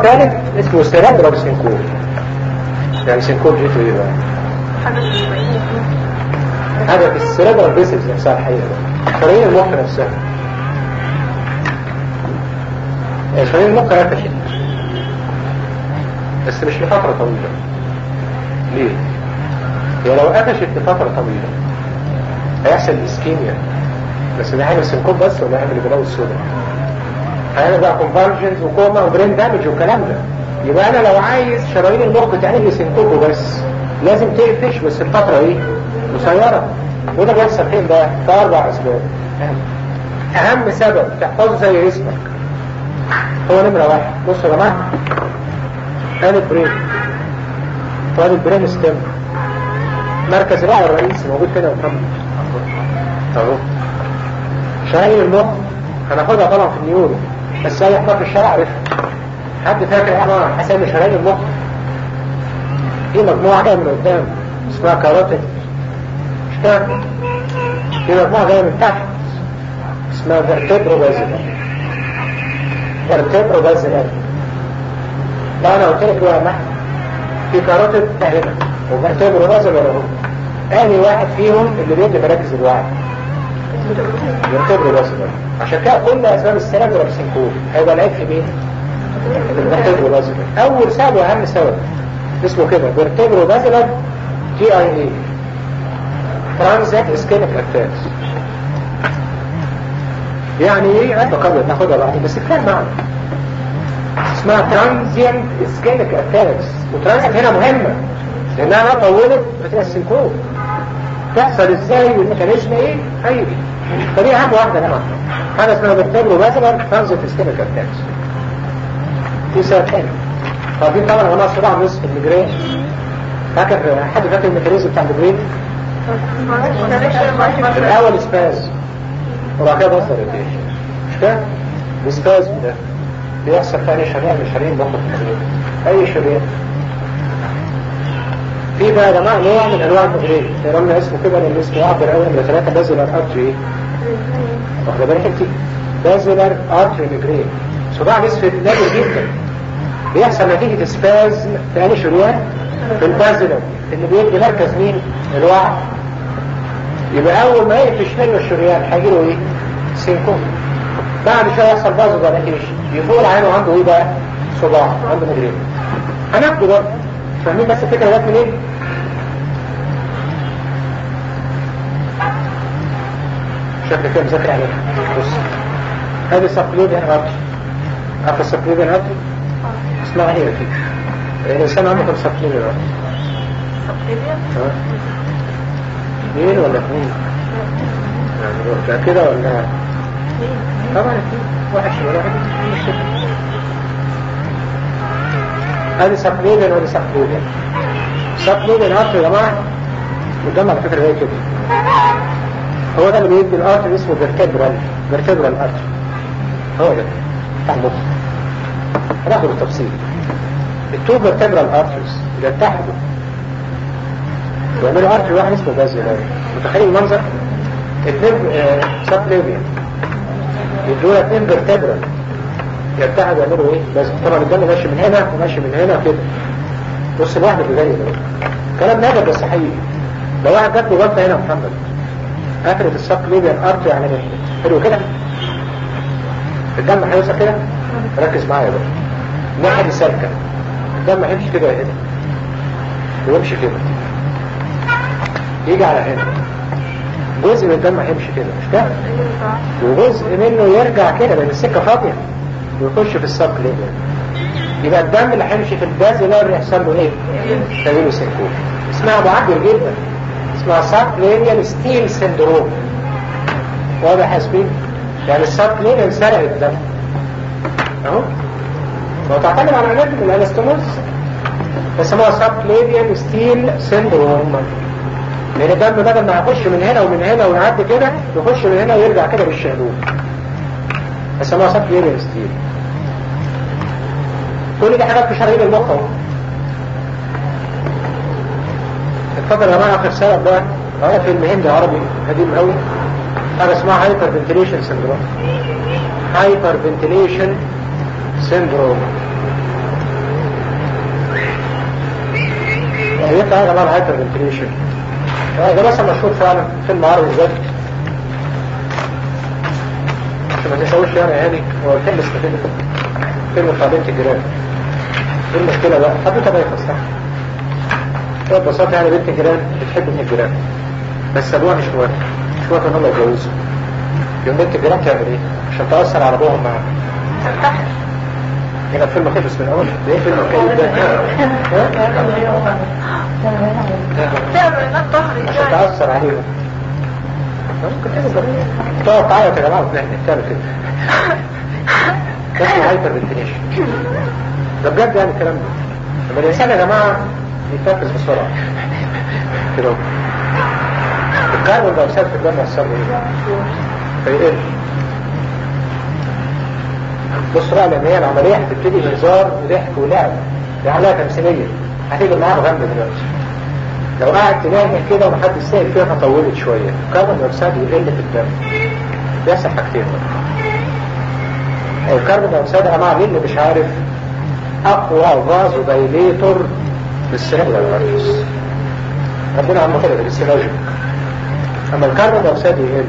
الثالث اسمه سيرابرال سينكوب يعني سينكوب جيته ايه بقى؟ هذا في السيرابرال فيسلز نفسها الحقيقة شرايين المخ نفسها شرايين المخ قفشت بس مش لفترة طويلة ليه؟ هي لو قفشت لفترة طويلة هيحصل اسكيميا بس ده هيعمل سينكوب بس ولا هيعمل البلاوي السوداء هيعمل بقى كونفرجنز وكوما وبرين دامج والكلام ده يبقى انا لو عايز شرايين المخ تعمل لي سينكوب بس لازم تقفش بس الفترة ايه قصيرة وده بيحصل فين بقى في اربع اسباب اهم سبب تحفظه زي اسمك هو نمرة واحد بصوا يا جماعة ادي برين وادي برين ستيم مركز الوعي الرئيسي موجود كده وكمل اهو شرايين المخ هناخدها طبعا في النيورو بس اي حاجه في الشارع عارفها حد فاكر انا حسام شرايين المخ في مجموعه جايه من قدام اسمها كاروتيد مش كده في مجموعه جايه من تحت اسمها فيرتبرو بازلر فيرتبرو بازلر لا انا قلت لك يا محمد في كاروتيد هنا وفيرتبرو بازلر اهو انهي واحد فيهم اللي بيدي مراكز الوعي فيرتبرو بازلر عشان كده كل اسباب السيرابرال سينكوب هيبقى العيب في مين؟ الفيرتبرو بازلر اول سبب واهم سبب اسمه كده فيرتبرو بازلر تي اي اي ترانزيت اسكيميك اتاكس يعني ايه عدة قبل ناخدها بعدين بس كفايه معنى اسمها ترانزيت اسكيميك اتاكس وترانزيت هنا مهمة لانها طولت بتبقى السينكوب تحصل ازاي والميكانيزم ايه هيجي فدي اهم واحدة يا جماعه حاجه اسمها فيرتبرو بازلر ترانزيت اسكيميك اتاكس في سبب تاني طالبين طبعا وانا صراع نصف المجرين فاكر حد فاكر الميكانيزم بتاع المجرين الاول سباز وبعد كده بصدر الديش مش كده السباز ده بيحصل في اي شريان من شرايين مخ المجرين اي شريان في بقى يا جماعه نوع من انواع المجرين قلنا اسمه كده لان اسمه اعبر قوي من ثلاثه بازلر ارتري واخد بالك انت بازلر ارتري مجرين صداع نصف نادر جدا بيحصل نتيجة سباز في أي شريان في البازلر اللي بيدي مركز مين الوعي يبقى أول ما يقفش منه الشريان هيجيله إيه سينكوم بعد شوية يحصل بازو دايلاتيشن يفول عينه عنده إيه بقى صداع عنده مجرين هناخده برضه فاهمين بس الفكرة جت منين شكل كده مذاكر عليها بص هذه سبليبيان ارتري عارف السبليبيان ارتري اسمها هي فيك الانسان عنده كم سبليبيان ارتري سبليبيان اثنين ولا اثنين يعني ولا كده ولا طبعا اثنين واحد شمال واحد مش كده. هذه سبليبيان ولا سبليبيان سبليبيان ارتري يا جماعه قدام على فكره زي كده هو ده اللي بيدي الارتري اسمه فيرتبرال فيرتبرال ارتري هو ده بتاع المخ هناخده بالتفصيل التو فيرتبرال ارتريز يتحدوا ويعملوا ارتري واحد اسمه بازلر متخيل المنظر اثنين سب ليبيان يدونا اثنين فيرتبرال يتحدوا يعملوا ايه بازلر طبعا الدم ماشي من هنا وماشي من هنا كده بص لوحده في زي ده كلام نادر بس حقيقي لو واحد جات له غلطه هنا يا محمد قفلت السب ليبيان ارتري على مهلك حلو كده الدم هيوصل كده ركز معايا بقى الناحية دي سالكة الدم هيمشي كده هنا ويمشي كده يجي على هنا جزء من الدم هيمشي كده مش كده وجزء منه يرجع كده لان السكة فاضية ويخش في السب ليبيان يبقى الدم اللي هيمشي في البازلر يحصل له ايه؟ تغيير سيركول اسمها معبر جدا اسمها سب ليبيان ستيل سندروم واضح يا سبيل؟ يعني السب ليبيان سرق الدم اهو هو تعتمد على علاج الانستموز اسمها سب ليبيان ستيل سندروم لان الدم بدل ما يخش من هنا ومن هنا ويعدي كده يخش من هنا ويرجع كده بالشهدون اسمها سب ليبيان ستيل كل دي حاجات في شرايين المخ اهو اتفضل يا جماعه اخر سبب بقى اه فيلم هندي عربي قديم قوي حاجه اسمها هايبر فنتيليشن سندروم هايبر فنتيليشن سندروم بتاع يا جماعه الهايبر فنتريشن ده مثلا مشهور فعلا فيلم عربي ذات عشان ما تنساوش يعني يعني هو الفيلم اسمه كده فيلم بتاع بنت الجيران ايه المشكله بقى؟ حدوته بايخه صح؟ هو ببساطه يعني بنت الجيران بتحب ابن الجيران بس ابوها مش موافق مش موافق ان هم يتجوزوا يوم بنت الجيران تعمل ايه؟ عشان تاثر على ابوهم معاها تنتحر هنا الفيلم خلص من الاول ده ايه فيلم الكئيب ده؟ ها؟ تعمل هناك ظهري عشان جاي تأثر عليهم ممكن تعمل تقعد تعيط يا جماعة وتنهي تعمل كده ده اسمه هايبر فنتيليشن ده بجد يعني الكلام ده لما الإنسان يا جماعة يتنفس بسرعة كده اهو. الكربون دايوكسيد في الدم يحصل له ايه؟ فيقل بص بقى لان هي العملية هتبتدي بهزار وضحك ولعب دي عملية تمثيلية هتيجي معاها مغمى دلوقتي لو قعد تنام كده ومحدش سائل فيها فطولت شوية الكربون دايوكسيد يقل في الدم بيحصل حاجتين الكربون دايوكسيد يا جماعة مين اللي مش عارف أقوى فازو دايليتور للسيريبرال ارتريز ربنا عمله كده بالسيلوجيك أما الكربون دايوكسيد يقل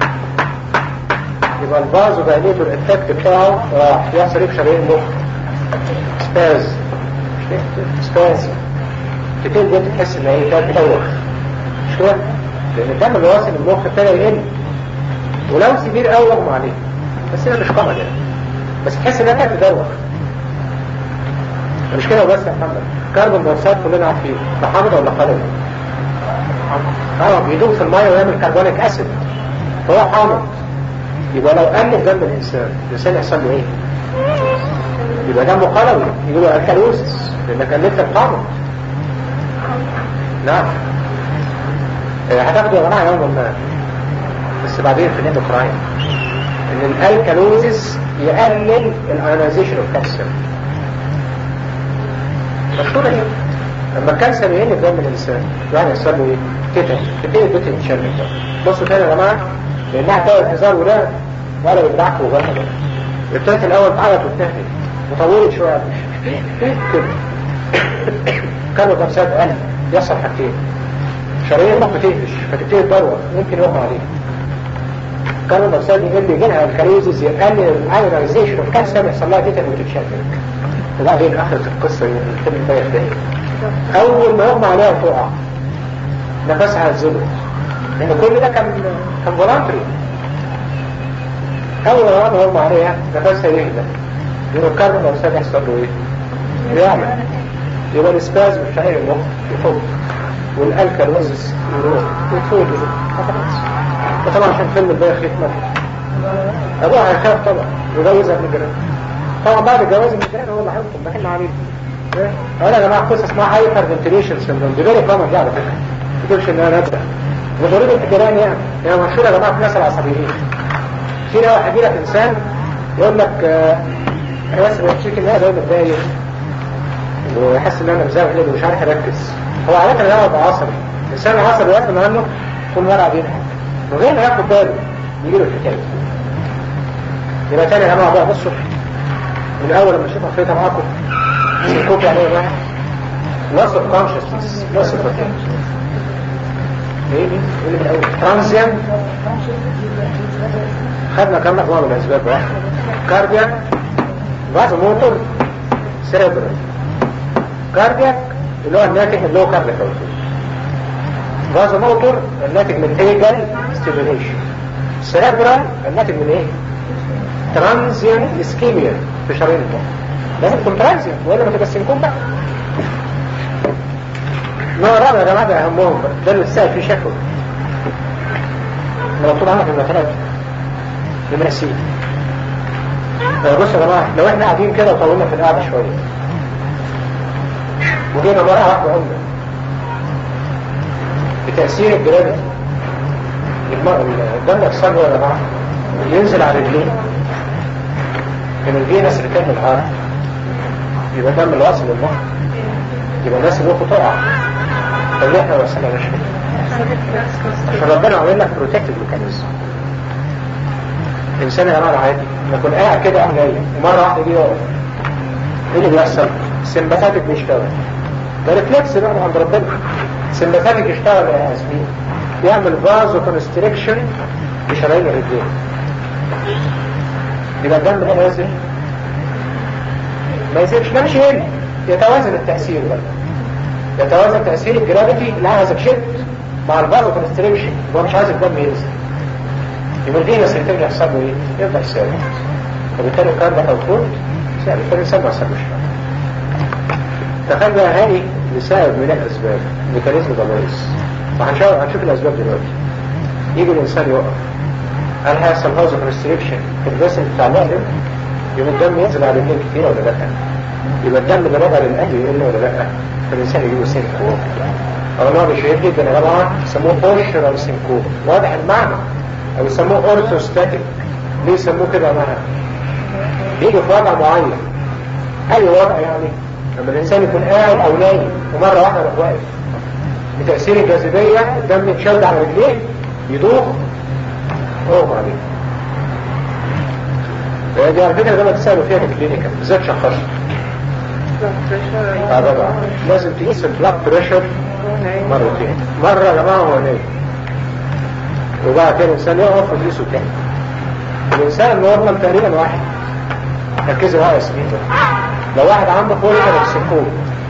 يبقى الفازو دايليتور الافكت بتاعه راح يحصل ايه في شرايين المخ سباز سباز تبتدي دي تحس ان هي كانت بتدوخ مش كده؟ لان الدم اللي واصل المخ ابتدى يقل ولو سبير قوي يغمى عليه بس هي مش قمر يعني بس تحس انها كانت بتدوخ مش كده وبس يا محمد كربون دايوكسيد كلنا عارفين ده حامض ولا قلم؟ اه بيدوب في الميه ويعمل كربونيك اسيد فهو حامض يبقى لو قل دم الانسان الانسان يحصل له ايه؟ يبقى دمه قلوي يقول له الكالوسس لانك قلت الحامض نعم آه، هتاخدوا يا جماعه يوم ما بس بعدين في الاندوكراين ان الالكالوزيس يقلل الايونيزيشن اوف كالسيوم مشهوره دي لما الكالسيوم يقل في دم الانسان يعني يحصل له ايه؟ كده تبتدي البيت يتشنج بصوا تاني يا جماعه لانها تقعد هزار ولا ولا يدعكوا وغنى ابتدت الاول تعيط وتهدي وطولت شويه كده كانوا تمسات قلب يحصل حاجتين شرايين المخ تقفش فتبتدي تدور ممكن يغمى عليه كانوا تمسات يقل يجي لها الكاليزيز يقلل الايونيزيشن اوف كالسيوم يحصل لها تيتن وتتشنج وبعدين اخرة القصة الفيلم ده يخدم اول ما يغمى عليها تقع نفسها هتزله لان كل ده كان كان فولانتري اول ما يغمى عليها نفسها يهدى يبقى الكربون دايوكسيد يحصل له ايه؟ يعمل يبقى الاسباز مش عارف المخ يفض والالكالوزس يروح ويتفوت وطبعا عشان فيلم البايخ يتمر ابوها هيخاف طبعا يجوزها من الجيران طبعا بعد الجواز من الجيران هو اللي هيحكم ما احنا عاملين انا يا جماعه قصه اسمها هايبر فنتريشن سيندروم دي فيري كومن دي على فكره ما تقولش ان انا نبدا وضروري الجيران يعني هي مشهوره يا جماعه في الناس العصبيين في واحد يجي لك انسان يقول لك آه، انا بس بشتكي ان انا دايما متضايق ويحس ان انا مزاوي كده ومش عارف اركز هو عادة ده بقى عصبي الانسان العصبي وقت ما عنه طول مرة بينها من غير ما ياخد باله يجي له الحكاية يبقى تاني يا جماعة بقى بصوا من الاول لما اشوف خريطة معاكم سيكوب يعني ايه بقى loss of consciousness loss of attention ايه دي؟ ايه اللي من الاول transient خدنا كم مجموعة من الاسباب بقى كاردياك فازو موتور سيريبرال كاردياك اللي هو الناتج اللي هو كاردياك فازو موتور الناتج من ايجل ستيميوليشن سيريبرال الناتج من ايه ترانزيان اسكيميا في شرايين المخ لازم تكون ترانزيان والا ما تبقى سينكون بقى نوع رابع يا جماعه ده اهمهم بقى ده اللي السائل فيه شكوى مكتوب عنها في المثلات نمرة سي بصوا يا جماعه لو احنا قاعدين كده وطولنا في القعده شويه وجينا مرة واحدة عمدة بتأثير الجرافيتي الدم يحصل له يا جماعة ينزل على رجلين من الفينس اللي كان الهارت يبقى الدم اللي واصل للمخ يبقى الناس اللي وقفوا تقع طب ليه احنا وصلنا مش عشان ربنا عمل لك بروتكتيف ميكانيزم الانسان يا جماعه عادي لما يكون قاعد كده قام جاي ومره واحده يجي يقف ايه اللي بيحصل؟ السمباتاتيك بيشتغل ده ريفلكس بقى من عند ربنا سمباثيك يشتغل يا ياسمين يعمل فازو كونستريكشن لشرايين الرجلين يبقى الدم ده نازل ما يزيدش لا مش هنا يتوازن التأثير بقى يتوازن تأثير الجرافيتي اللي عايزك شد مع الفازو كونستريكشن هو مش عايز الدم ينزل يبقى الفينس يتم يحصل له ايه؟ يفضل ثابت وبالتالي الكلام ده موجود ثابت فالإنسان ما يحصلوش تخيل بقى هاني لسبب من الأسباب ميكانيزم ضميرس وهنشوف هنشوف الأسباب دلوقتي يجي الإنسان يقف هل هيحصل هاوز كونستريكشن في الجسم بتاع المقلب يبقى الدم ينزل على الاثنين كتير ولا لا يبقى الدم اللي راجع للقلب يقل ولا لا فالإنسان يجيله سينكوب أو نوع شهير جدا يا جماعة يسموه بوشرال سينكوب واضح المعنى أو يسموه أورثوستاتيك ليه يسموه كده يا جماعة؟ يجي في وضع معين أي وضع يعني لما الإنسان يكون قاعد أو نايم ومرة واحدة يروح واقف بتأثير الجاذبية الدم يتشد على رجليه يدوخ اغمى عليه دي على فكرة ده ما تسألوا فيها في الكلينيكا بالذات شخص اه طبعا لازم تقيس البلاك بريشر مرتين مرة يا جماعة هو نايم وبعد كده الإنسان يقف ويقيسه تاني الإنسان النورمال تقريبا واحد ركزوا بقى يا سنين لو واحد عنده فوق كده السكون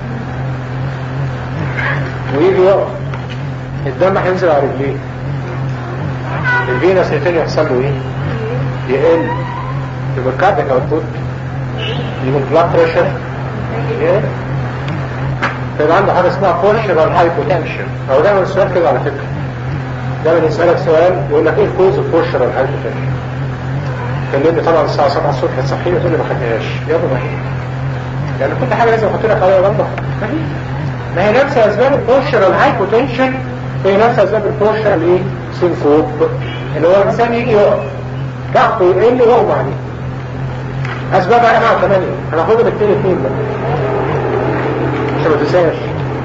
ويجي يقف الدم هينزل على رجليه الفينس هيتاني يحصل له ايه يقل يبقى الكارديك اوتبوت يبقى البلاد بريشر يقل فيبقى عنده حاجه اسمها فورشرال هايبوتنشن او دايما السؤال كده على فكره دايما يسالك سؤال يقول لك ايه الكوز فورشرال هايبوتنشن كلمني طبعا الساعه 7 الصبح تصحيني تقول لي ما خدناهاش يلا ما هي يعني كل حاجه لازم احط لك عليها غلطه ما هي ما هي نفس اسباب الفورشرال هايبوتنشن هي نفس اسباب الفورشرال ايه سينكوب اللي هو الانسان يجي يقف ضغطه يقل يغمى عليه اسبابها انا ثمانية هناخدها بالتاني اثنين بقى عشان ما تنساش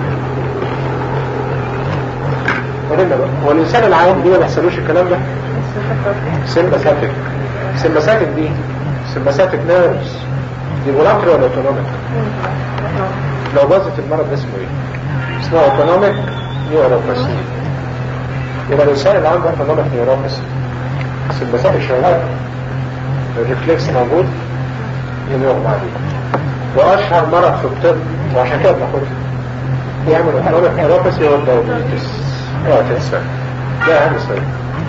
قولنا بقى هو الانسان العام دي ما بيحصلوش الكلام ده سيمباساتيك سيمباساتيك دي سيمباساتيك نيرفز دي فولاتري ولا اوتونوميك لو باظت المرض اسمه ايه اسمه اوتونوميك نيوروباثي يبقى الانسان اللي عنده اوتونوميك نيوروباثي سيمباساتيك شغال الريفلكس موجود يغمى عليه واشهر مرض في الطب وعشان كده بناخدها يعمل اوتونوميك نيوروباثي هو الدايابيتس اوعى تنسى ده اهم سبب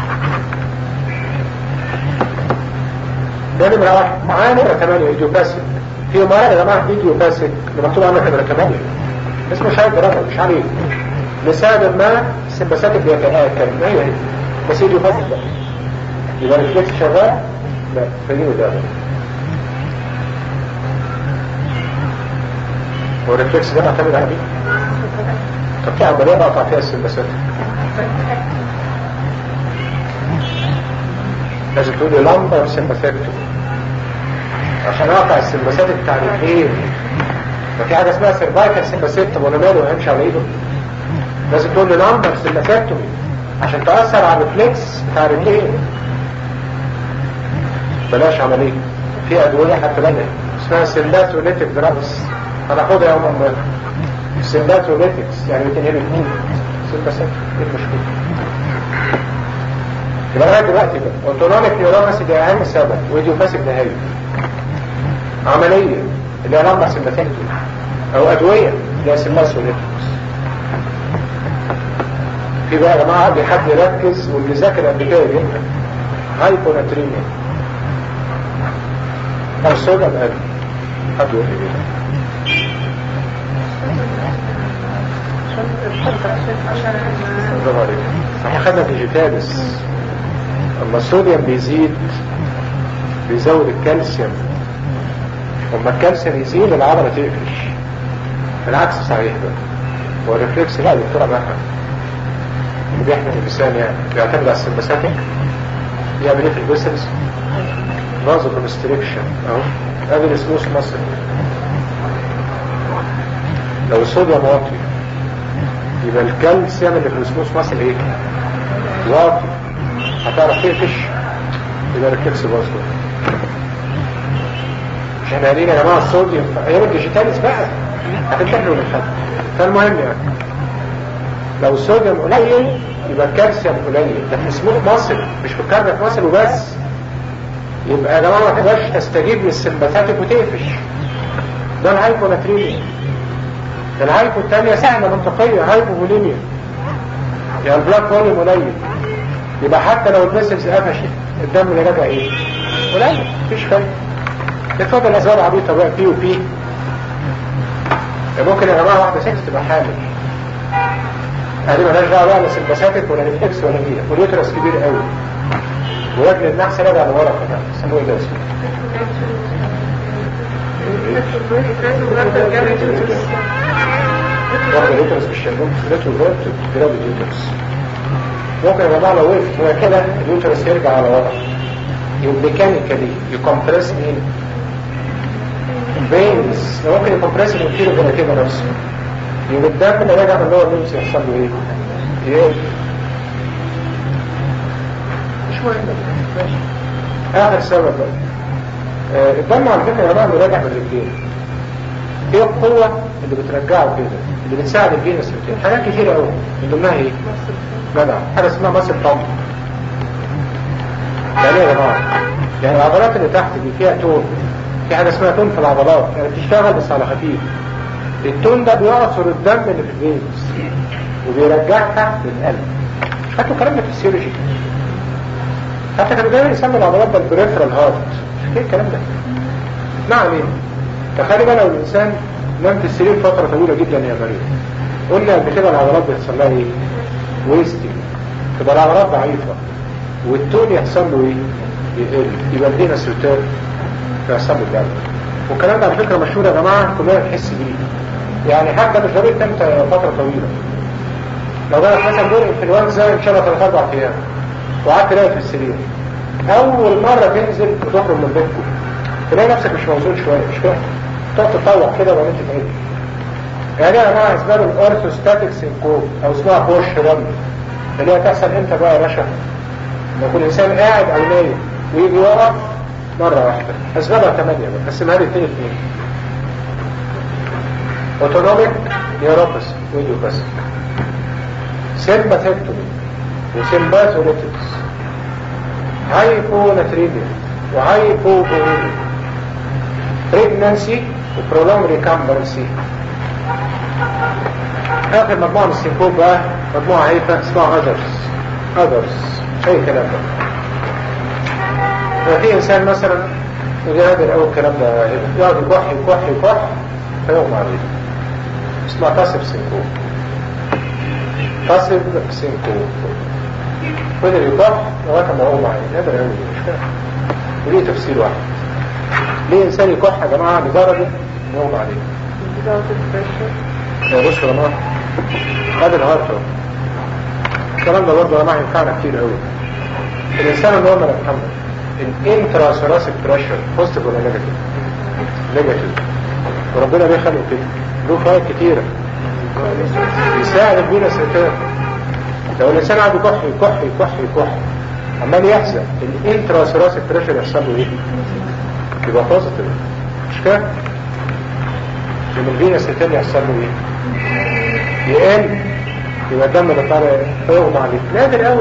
ده نمرة واحد معاه نمرة ثمانية ايديوباسيك في مرض يا جماعة ايديوباسيك اللي مكتوب عنه نمرة ثمانية اسمه شايف برافو مش عليه لسبب ما السمباساتيك بيتآكل ما هي هي بس ايديوباسيك بقى يبقى الريفلكس شغال لا فديه ده هو الريفلكس ده معتمد على مين؟ طب في عملية بقطع فيها السمباساتيك لازم تقول لي لمبر سمباثيك عشان اقطع السمباثيك بتاع الاثنين ما في حاجه اسمها سيرفايكال سمباثيك طب وانا ماله هيمشي على ايده لازم تقول لي لمبر سمباثيكتومي عشان تاثر على الريفلكس بتاع الاثنين بلاش عمليه في ادويه حتى بالك اسمها سيمباثوليتيك دراجز هناخدها يوم ما سيمباثوليتكس يعني بتنهي الاثنين سمباثيك ايه المشكله يبقى لغايه دلوقتي بقى اوتونوميك نيورونس ده اهم سبب وايديوباثيك ده هي عمليه اللي هي لمبه سمباثيك او ادويه اللي هي سمباثوليتكس في بقى يا جماعه دي حد يركز واللي ذاكر قبل كده جدا هايبوناتريميا او صودا بقى حد يقول لي كده برافو عليك احنا خدنا ديجيتالس اما الصوديوم بيزيد بيزود الكالسيوم اما الكالسيوم يزيد العضلة تقفش العكس صحيح بقى هو الريفلكس لا دكتورة مهما اللي بيحمل اللسان يعني بيعتمد على السمباساتيك يعمل ايه في البسلز نازو كونستريكشن اهو ادي السموث ماسل لو الصوديوم واطي يبقى الكالسيوم اللي في السموث ماسل ايه واطي هتعرف تقفش يبقى الكلس باظ مش احنا قايلين يا جماعه الصوديوم في ايام الديجيتاليز بقى هتنتهي من الخد فالمهم يعني لو الصوديوم قليل يبقى الكالسيوم قليل ده في سموث ماسل مش في الكارنك ماسل وبس يبقى يا جماعه ما تقدرش تستجيب للسمباثاتيك وتقفش ده الهايبوناتريميا الهايبو الثانيه سهله منطقيه هايبوفوليميا يعني البلاك فوليوم قليل يبقى حتى لو الفيسلز قفشت الدم اللي راجع ايه؟ قليل مفيش فرق اتفضل اسباب عبيطه بقى بي وبي ممكن يا جماعه واحده ست تبقى حامل هذه مالهاش دعوه بقى لا سلبساتك ولا نفكس ولا بيها واليوترس كبير قوي ورجل النحس راجع لورا كمان اسمه ايه ده اسمه؟ واخد اليوترس بالشلوم خلته جرات جراب اليوترس ممكن يا جماعه لو وقفت هو كده اليوترس يرجع على ورا ميكانيكالي يكمبرس مين؟ الفينز ممكن يكمبرس الانتيرو كده كده نفسه يبقى الدم اللي راجع من اللي هو النمس يحصل له ايه؟ ايه؟ مش مهم اخر سبب بقى آه الدم على فكره يا جماعه اللي راجع من الرجلين ايه القوه اللي بترجعه كده اللي بتساعد الفينس روتين حاجات كتير قوي من ضمنها ايه؟ جدع حاجه اسمها ماسل بامب يعني ايه يا جماعه؟ يعني العضلات اللي تحت دي فيها تون في حاجه اسمها تون في العضلات يعني بتشتغل بس على خفيف التون ده بيعصر الدم اللي في الفينس وبيرجعها للقلب فاكروا الكلام ده في السيولوجي حتى كانوا دايما يسموا العضلات ده البريفرال هارت ايه الكلام ده؟ ما علينا تخيل بقى لو الانسان نام في السرير فتره طويله جدا يا مريم قلنا قبل كده العضلات بيحصل لها ايه؟ ويستنج تبقى العضلات ضعيفه والتون يحصل له ايه؟ يقل يبقى الدينا سيرتان يحصل له الدم والكلام ده على فكره مشهور يا جماعه كلنا بنحس بيه يعني حتى مش ضروري تنام فتره طويله لو جالك مثلا دور انفلونزا ان شاء الله ثلاث اربع ايام وقعدت تلاقي في السرير اول مره تنزل وتخرج من بيتكم تلاقي نفسك مش موزون شويه مش كده تقعد تطوع كده وبعدين تتعدل يعني يا جماعه اسباب الاورثوستاتيك سينكوب او اسمها بوش رمل اللي هي تحصل امتى بقى يا باشا؟ لما يكون الانسان قاعد او نايم ويجي يقف مره واحده اسبابها ثمانيه بقى قسمها لي اثنين اثنين اوتونوميك نيوروباثي ويديوباثي سيمباثيكتومي وسيمباثوليتكس هايبوناتريميا وهايبوبوليميا بريجنانسي وبرولونج ريكامبرنسي اخر مجموعه من السينكوب بقى مجموعه هيفا اسمها اذرز اذرز اي كلام ده ففي انسان مثلا يجي قادر قوي الكلام ده يقعد يكح يكح يكح فيغمى عليه اسمها تاسف سينكوب تاسف سينكوب فضل يكح لغايه ما يغمى عليه نادر قوي مش فاهم وليه تفسير واحد ليه انسان يكح يا جماعه لدرجه انه يغمى عليه يا بص يا جماعه هذا الهارت اهو الكلام ده برضه يا جماعه ينفعنا كتير قوي الانسان اللي هو ما يتحمل الانترا ثوراسيك بريشر بوزيتيف ولا نيجاتيف؟ نيجاتيف وربنا ليه خلقه كده؟ له فوائد كتيره يساعد الفينس ريتيرن لو الانسان قاعد يكح يكح يكح يكح عمال يحزن الانترا ثوراسيك بريشر يحصل له ايه؟ يبقى بوزيتيف مش كده؟ لما الفينس ريتيرن يحصل له ايه؟ يقل يبقى الدم ده طالع فيغمى عليه نادر قوي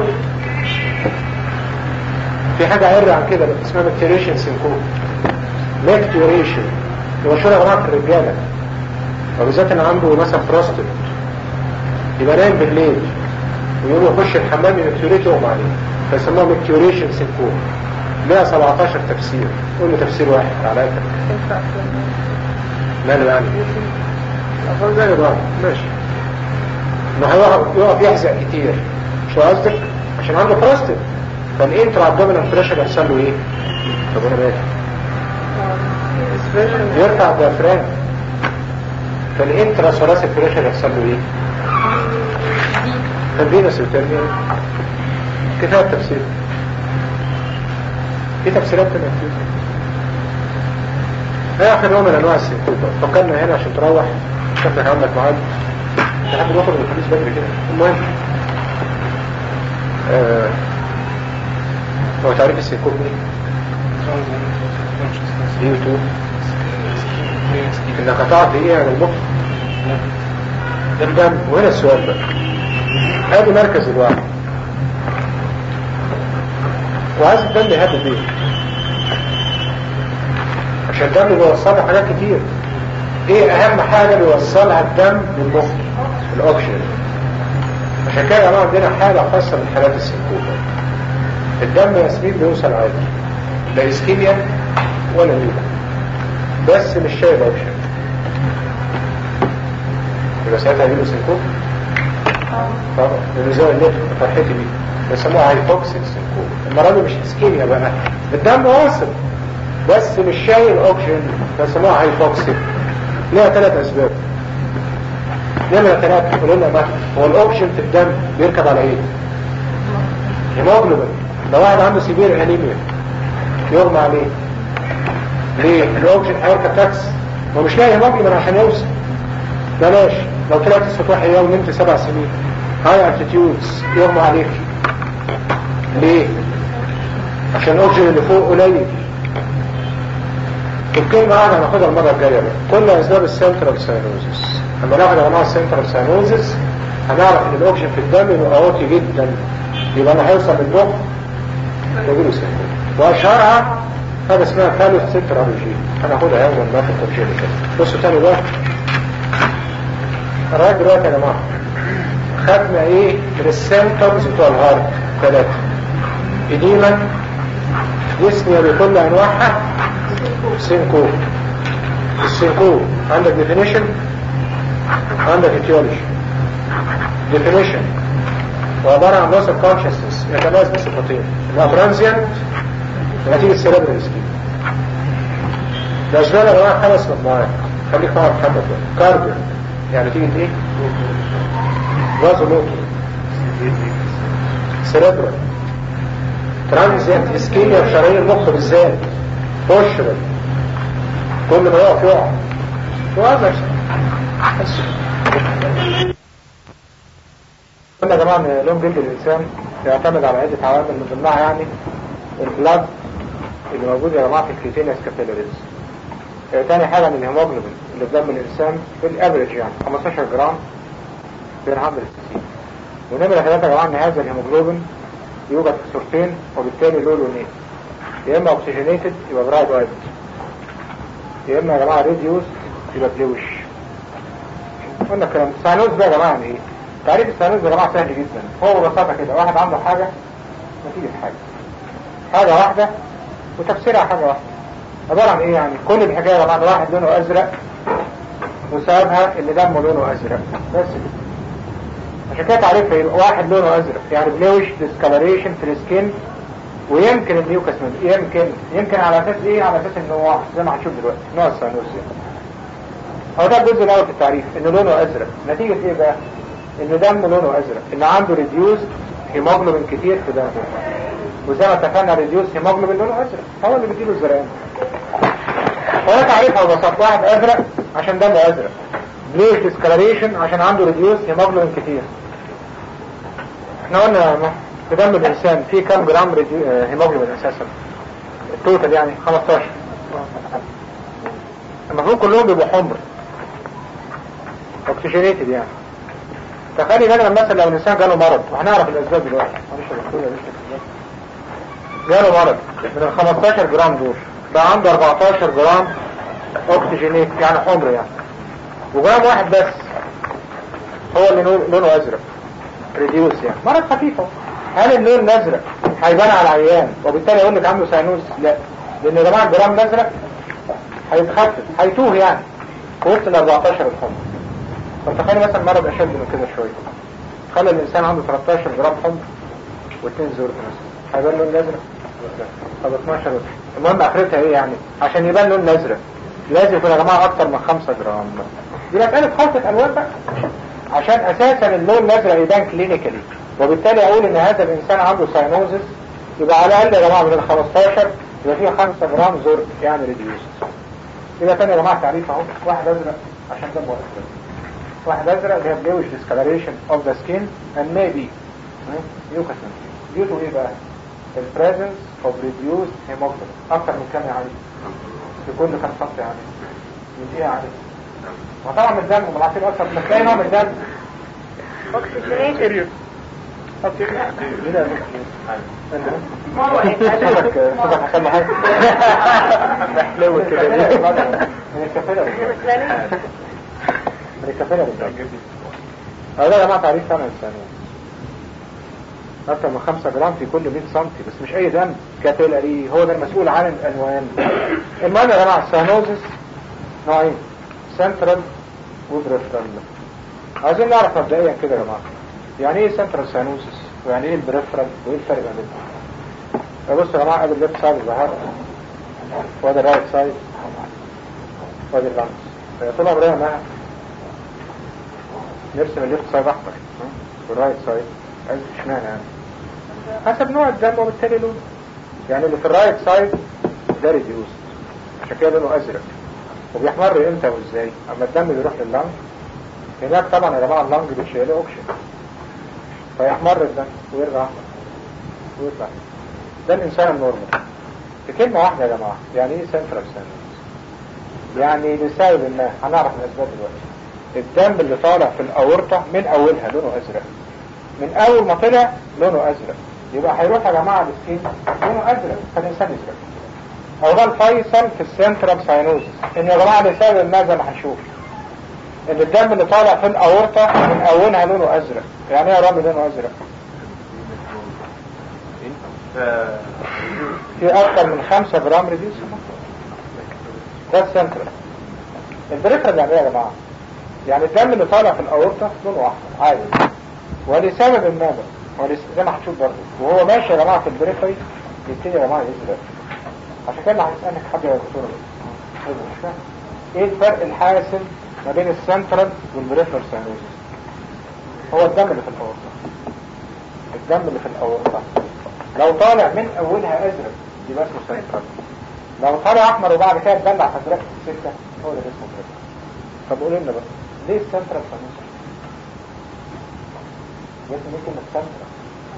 في حاجة عرة عن كده اسمها مكتوريشن سينكوب مكتوريشن مشهورة يا جماعة في الرجالة وبالذات اللي عنده مثلا بروستات يبقى نايم بالليل ويقوم يخش الحمام يمكتوريت يغمى عليه فيسموها مكتوريشن سينكوب لها 17 تفسير قول لي تفسير واحد على ايتك لا لا يعني أقول زي بعض ماشي انه هيقف يقف يحزق كتير شو قصدك عشان عنده بروستات فالانترا ابدومينال بريشر يحصل له ايه؟ طب انا مالي يرفع الديافرام فالانترا ثوراسيك بريشر يحصل له ايه؟ فالفينس ريتيرن كفايه التفسير في تفسيرات تانية كتير ايه اخر نوع من انواع السيكوب فكرنا هنا عشان تروح شكلك عندك ميعاد تحب نخرج من الحديث بدري كده المهم آه هو تعريف السيكوب ايه يوتيوب انك هتقعد دقيقة عن المخ الدم وهنا السؤال بقى ادي مركز الوعي وعايز الدم يهدد بيه عشان الدم بيوصلها حاجات كتير ايه اهم حاجة بيوصلها الدم للمخ الاوكسجين عشان كده يا جماعه عندنا حالة خاصة من حالات السنكوبة الدم يا ياسمين بيوصل عادي لا اسكيميا ولا نيوبة بس مش شايل اوكسجين يبقى ساعتها هيجيله سنكوب طبعا لانه زي اللي فرحتي بيه بيسموها هايبوكسيك سنكوب المرة دي مش اسكيميا بقى الدم واصل بس مش شايل اوكسجين بيسموها هايبوكسيك ليها ثلاث اسباب نمرة ثلاثة قولوا لنا بقى هو الاوكسجين في الدم بيركب على ايه؟ هيموجلوبين لو واحد عنده سيفير انيميا يغمى عليه ليه؟ الاوكسجين هيركب تاكس هو مش لاقي هيموجلوبين عشان يوصل بلاش لو طلعت السطوح يوم ونمت سبع سنين هاي التيتيودز يغمى عليك ليه؟ عشان الاوكسجين اللي فوق قليل الكلمة انا هناخدها المرة الجاية بقى كل اسباب السنترال ساينوزس لما ناخد انواع السنترال ساينوزس هنعرف ان الاوكسجين في الدم يبقى واطي جدا يبقى انا هيوصل للمخ يجيله سنترال واشهرها حاجة اسمها ثالث سنترالوجي هناخدها يوما ما في التفجير كده بصوا تاني بقى لغاية دلوقتي يا جماعة خدنا ايه من السنترز بتوع الهارت ثلاثة اديما ديسنيا بكل انواعها سينكو السينكو عندك definition عندك etiology definition وعبارة عن loss of consciousness يتميز بصفتين انها transient نتيجة cerebral ischemia الأسباب يا جماعة خمس مجموعات خليك معايا محمد بقى كارديو يعني نتيجة ايه؟ فازولوتو cerebral transient ischemia في شرايين المخ بالذات بوشرال كل ما يقف يقع وهذا قلنا يا جماعة ان لون جلد الانسان يعتمد على عدة عوامل من ضمنها يعني البلاد اللي موجود يا جماعة في الكريتينيس كابيلاريز تاني حاجة من الهيموجلوبين اللي في دم الانسان الافريج يعني 15 جرام بين 100 سي ونمرة ثلاثة يا جماعة ان هذا الهيموجلوبين يوجد في صورتين وبالتالي له لونين يا اما اوكسجينيتد يبقى برايت وايت يا اما يا جماعه ريديوس يبقى بلوش قلنا الكلام الساينوز ده يا جماعه يعني ايه تعريف الساينوز يا جماعه سهل جدا هو ببساطه كده واحد عنده حاجه نتيجه حاجه حاجه واحده وتفسيرها حاجه واحده عباره عن ايه يعني كل الحكايه يا جماعه واحد لونه ازرق وسببها ان دمه لونه ازرق بس كده عشان كده تعريفها يبقى واحد لونه ازرق يعني بلوش ديسكالريشن في السكين ويمكن الميوكس يمكن يمكن على اساس ايه على اساس النوع زي ما هنشوف دلوقتي نوع السانوس هو ده الجزء الاول في التعريف ان لونه ازرق نتيجة ايه بقى ان دم لونه ازرق ان عنده ريديوز هيموجلوبين كتير في دمه وزي ما اتفقنا ريديوز هيموجلوبين لونه ازرق هو اللي بيديله الزرقان هو تعريفها ببساطه واحد ازرق عشان دمه ازرق بليش ديسكالريشن عشان عنده ريديوز هيموجلوبين كتير احنا قلنا في دم الإنسان في كام جرام هيموجلوبين أساسا التوتال يعني 15 المفروض كلهم بيبقوا حمر اوكسجينيتد يعني تخيلي مثلا مثلا لو الإنسان جاله مرض وهنعرف الأسباب دلوقتي معلش يا دكتور يا دكتور. جاله مرض من ال 15 جرام دول بقى عنده 14 جرام اوكسجينيت يعني حمر يعني وجرام واحد بس هو اللي لونه أزرق ريديوس يعني مرض خفيف اهو هل اللون الازرق هيبان على العيان وبالتالي يقول لك عنده ساينوز لا لان يا جماعه الجرام الازرق هيتخفف هيتوه يعني في وسط ال 14 الحمر فتخيل مثلا مرض اشد من كده شويه خلى الانسان عنده 13 جرام حمر واثنين زرق مثلا هيبان اللون الازرق طب 12 وتر. المهم اخرتها ايه يعني عشان يبان اللون الازرق لازم يكون يا جماعه اكتر من 5 جرام دي مساله خلطه الوان بقى عشان اساسا اللون الازرق يبان كلينيكالي وبالتالي اقول ان هذا الانسان عنده ساينوزس يبقى على الاقل يا جماعه من ال 15 يبقى فيه 5 جرام زرق يعني ريديوس يبقى تاني يا جماعه تعريف اهو واحد ازرق عشان دمه ازرق واحد ازرق اللي هي بلوش discoloration of the skin and maybe mucus due to ايه بقى؟ the presence of reduced hemoglobin اكتر من كام يعني؟ في كل كام سنتي يعني؟ من ايه يعني؟ وطبعا من الدم ومنعطيل اكتر بس تلاقي نوع من الدم اوكسجينيتد صدق صدق حصل حاجة محلوة كده من الكفالة من الكفالة هذا يا جماعة تعريف سنة الثانية أكثر من 5 جرام في كل 100 سم بس مش أي دم كابيلاري هو ده المسؤول عن الألوان المهم يا جماعة السانوزس نوعين سنترال وبريفرال عايزين نعرف مبدئيا كده يا جماعة يعني ايه سنترال سانوزس ويعني ايه البريفرال وايه الفرق ما بينهم بصوا يا جماعة ادي الليفت سايد ظهر وادي الرايت سايد وادي اللانس طول عمرنا ما نرسم الليفت سايد احمر والرايت سايد عايز اشمعنى يعني حسب نوع الدم وبالتالي لونه يعني اللي في الرايت سايد ده ريديوس عشان كده لونه ازرق وبيحمر امتى وازاي اما الدم بيروح لللنج هناك طبعا يا جماعه اللنج بتشيله اوكسجين فيحمر الدم ويرجع احمر ويطلع ده الانسان النورمال في كلمه واحده يا جماعه يعني ايه سنترال سينوس يعني لسبب ما هنعرف الاسباب دلوقتي الدم اللي طالع في الاورطه من اولها لونه ازرق من اول ما طلع لونه ازرق يبقى هيروح يا جماعه للسكين لونه ازرق فالانسان ازرق او ده الفيصل في السنترال ساينوزس ان يا جماعه لسبب ما زي ما هنشوف ان الدم اللي طالع في الاورطه من اولها لونه ازرق يعني ايه يا رامي لونه ازرق في اكتر من 5 جرام ريديوس ده السنترال البريفرال يعني ايه يا جماعه يعني الدم اللي طالع في الاورطه لونه احمر عادي ولسبب ما ولس... زي ما هتشوف برضه وهو ماشي يا جماعه في البريفري يبتدي يا جماعه يزرق عشان كده هنسالك حد يا دكتور مش فاهم ايه الفرق الحاسم ما بين السنترال والبريفرال ساينوزس هو الدم اللي في الاورطه الدم اللي في الاورطه لو طالع من اولها ازرق يبقى اسمه سنترال لو طالع احمر وبعد كده اتدلع ازرق في السكه هو ده اسمه بريفرال طب قولوا لنا بقى ليه السنترال ساينوزس لازم يمكن السنترال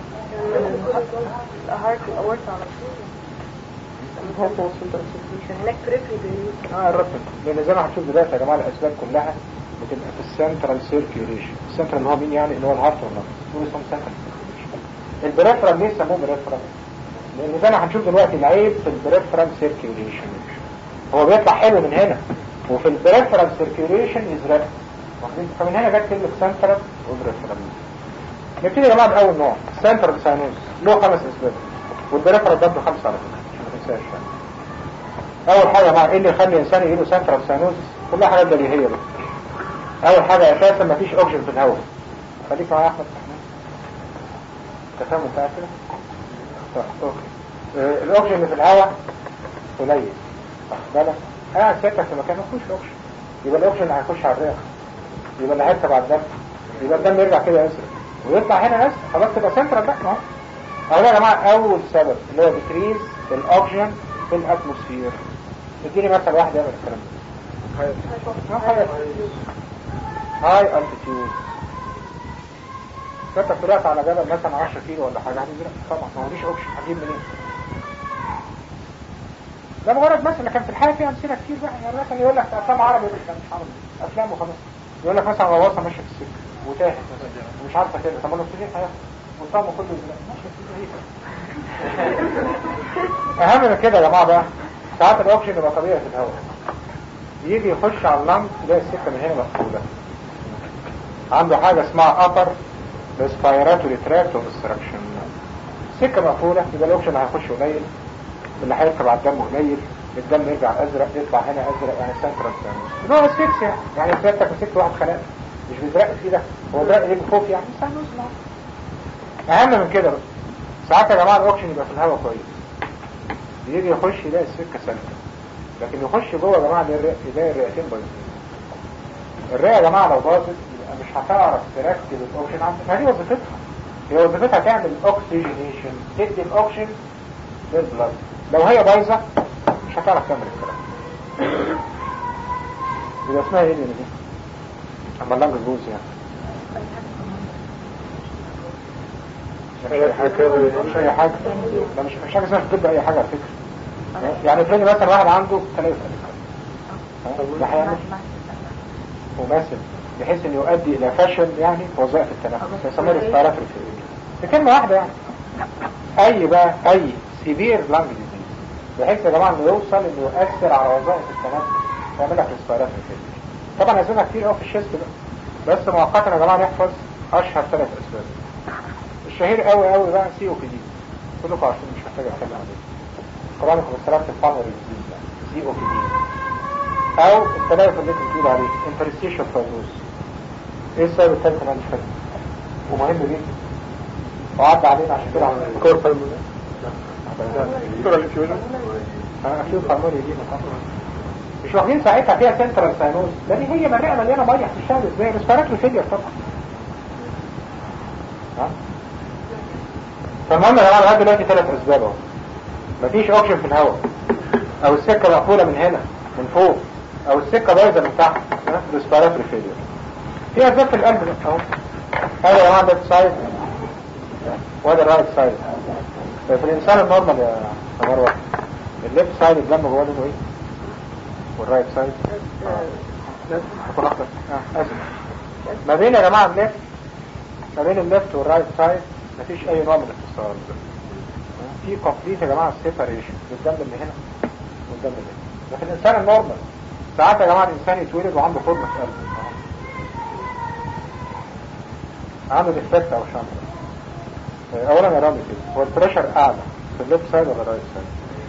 الهارت الاورطة على طول هناك بريفري بيوت اه الرب لان زي ما هتشوف دلوقتي يا جماعه الاسباب كلها بتبقى في السنترال سيركيوليشن السنترال اللي هو مين يعني اللي هو الهارت ولا دول اسمهم سنترال البريفرال ليه سموه بريفرال لان زي ما هنشوف دلوقتي العيب في البريفرال سيركيوليشن هو بيطلع حلو من هنا وفي البريفرال سيركيوليشن يزرق واخدين فمن هنا جت كلمه سنترال وبريفرال نبتدي يا جماعه باول نوع سنترال ساينوز له خمس اسباب والبريفرال برضه خمسه على فكره عشان ما تنساش يعني. اول حاجه يا جماعه ايه اللي يخلي الانسان يجيله سنترال ساينوز كلها حاجات بديهيه بقى اول حاجه اساسا ما فيش اوكسجين في الهواء خليك معايا يا احمد تفهم انت كده طيب اوكي آه، الاوكسجين اللي في الهواء قليل واخد بالك قاعد ساكت في مكان ما فيهوش اوكسجين يبقى الاوكسجين اللي هيخش على الرئه يبقى اللي هيركب على الدم يبقى الدم يرجع كده يسرق ويطلع هنا ناس خلاص تبقى سنترال بقى اهو اهو يا جماعه اول سبب اللي هو ديكريز الاوكسجين في الاتموسفير اديني مثل واحد يعمل الكلام ده هاي التيتيود انت طلعت على جبل مثلا 10 كيلو ولا حاجه هتزرق طبعا ما فيش اوكسجين هتجيب منين ده مجرد مثلا لكن في الحياه في امثله كتير بقى يعني مثلا يقول لك افلام عربي يقول لك مش عربي افلام وخلاص يقول لك مثلا غواصه ماشيه في السكه وتاهت ومش عارفه كده طب ما الاكسجين هياخد والطعم كله يزرق ماشي في اهم من كده يا جماعه بقى ساعات الاوكسجين يبقى طبيعي في الهواء يجي يخش على اللنج تلاقي السكه من هنا مقفوله عنده حاجه اسمها upper respiratory tract obstruction سكه مقفوله يبقى الاوكسجين هيخش قليل اللي هيركب على الدم قليل الدم يرجع ازرق يطلع هنا ازرق يعني سنترال سانوس اللي هو اسفكس يعني يعني سيادتك مسكت واحد خلاق مش بيزرق في ده هو ده ايه بخوف يعني سانوس اهم من كده بقى ساعات يا جماعه الاوكسجين يبقى في الهواء كويس يجي يخش يلاقي السكه سالكه لكن يخش جوه يا جماعه يلاقي يلاقي الرئتين بايظين الرئه يا جماعه لو باظت يبقى مش هتعرف تركب الاوكسجين عندك ما دي وظيفتها هي وظيفتها تعمل اوكسجينيشن تدي الاوكسجين للبلد لو هي بايظه مش هتعرف تعمل الكلام يبقى اسمها ايه دي دي اما اللنج تبوظ يعني مش اي حاجه مش اي حاجه لا مش مش حاجه اسمها في الطب اي حاجه على فكره يعني تلاقي مثلا واحد عنده تليف ده هيعمل وماسك بحيث انه يؤدي الى فشل يعني في وظائف التنفس يسموه ريسبيراتوري فيلير بكلمة واحدة يعني اي بقى اي سيفير لانج ديزيز بحيث يا جماعه انه يوصل انه يؤثر على وظائف التنفس ويعمل لك ريسبيراتوري فيلير طبعا اسبابها كتير قوي في الشيست بقى بس مؤقتا يا جماعه نحفظ اشهر ثلاث اسباب الشهير قوي قوي بقى سي او بي دي كلكم عارفين مش محتاج اتكلم عليه كرونيك اوبستراكتيف بالمونري ديزيز سي او بي دي او التلف اللي انت بتقول عليه انترستيشن فايبروز ايه السبب الثالث اللي انا مش فاكره ومهم جدا وعدى علينا عشان كده عملنا كور بالمونري كور الفيوجن اكيد بالمونري دي مش واخدين ساعتها فيها سنترال ساينوز لان هي مريئه مليانه ميه في الشارع ازاي ريسبيراتوري فيلير طبعا ها فالمهم يا جماعه لغايه دلوقتي ثلاث اسباب اهو مفيش اوكسجين في الهواء او السكه مقفوله من هنا من فوق او السكه بايظه من تحت ريسبيراتوري فيلير في اسباب في القلب ده اهو هذا يا جماعه ليفت سايد وهذا الرايت سايد في الانسان النورمال يا يا مروه الليفت سايد الدم جواه لونه ايه والرايت سايد هكون اخضر اه اسف ما بين يا جماعه الليفت ما بين الليفت والرايت سايد مفيش اي نوع من الاتصال في كومبليت يا جماعه سيباريشن للدم اللي هنا والدم اللي هنا ده في الانسان النورمال ساعات يا جماعه الانسان يتولد وعنده فورمه في قلبه عنده ديفكت او شنطه اولا يا رامي كده هو البريشر اعلى في الليفت سايد ولا الرايت سايد؟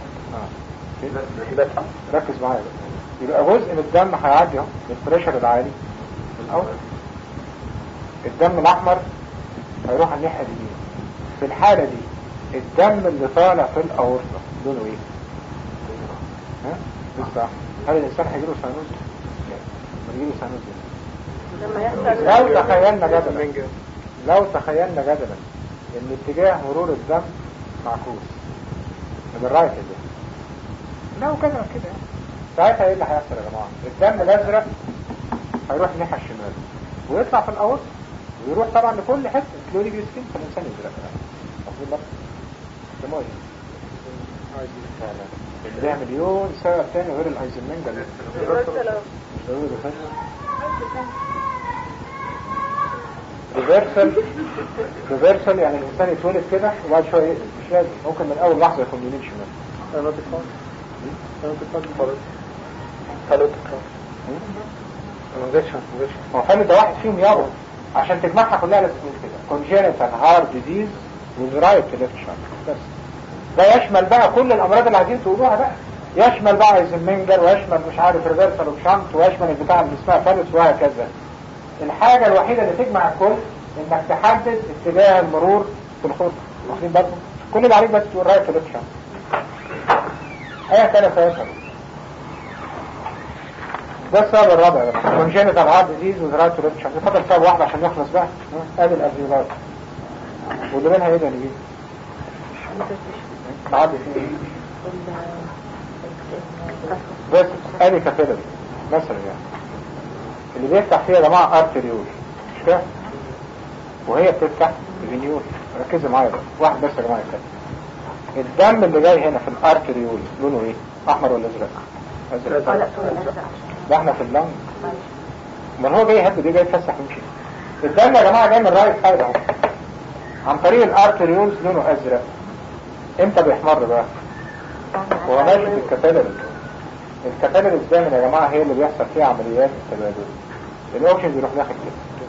اه ركز معايا بقى يبقى جزء من الدم هيعدي اهو بالبريشر العالي الاول الدم الاحمر هيروح على الناحيه اليمين في الحاله دي الدم اللي طالع في الاورطه لونه ايه؟ ها؟ لسه هل الانسان هيجيله سانوز؟ لا ما يجيله سانوز لما يحصل لو تخيلنا جدلا لو تخيلنا جدلا ان اتجاه مرور الدم معكوس من الرايت ده لو كده كده يعني. ساعتها ايه اللي هيحصل يا جماعه الدم الازرق هيروح الناحيه الشمال ويطلع في الاورطه ويروح طبعا لكل حته انكلودنج سكين في الانسان الازرق واخدين بالك ده ايه لا لا اللي ليها مليون سبب تاني غير الايزنمنجا اللي مش ضروري ده ريفرسال ريفرسال يعني الانسان يتولد كده وبعد شويه يقلب مش لازم ممكن من اول لحظه يكون يمين شمال انا تفهم انا تفهم خلاص خلاص ما جاتش ما جاتش هو حلو ده واحد فيهم يابا عشان تجمعها كلها لازم تقول كده congenital heart disease with right left shunt بس ده يشمل بقى كل الامراض اللي عايزين تقولوها بقى يشمل بقى ايزنمنجر ويشمل مش عارف ريفرسال وشانت ويشمل البتاع اللي اسمها فالس وهكذا الحاجة الوحيدة اللي تجمع الكل انك تحدد اتجاه المرور في الخط واخدين بالكم كل اللي عليك بس تقول رايت ليفت شانت ايه ثلاثة يا ده السبب الرابع يا جماعه congenital heart disease with right to left shunt اتفضل سبب واحد عشان نخلص بقى ها؟ ادي الالفيولار واللي منها ايه ده نجيب معدي فيه ايه بس ادي كابيلاري مثلا يعني اللي بيفتح فيها يا جماعه ارتريول مش كده وهي بتفتح فينيول ركزوا معايا بقى واحد بس يا جماعه كده الدم اللي جاي هنا في الارتريول لونه ايه احمر ولا ازرق ازرق ده احنا في اللنج امال هو جاي يهد دي جاي يتفسح ويمشي الدم يا جماعه جاي من الرايت سايد اهو عن طريق الارتريولز لونه ازرق امتى بيحمر بقى هو ماشي في الكابيلاري الكابيلاريز دايما يا جماعه هي اللي بيحصل فيها عمليات التبادل الاوكسجين بيروح داخل كده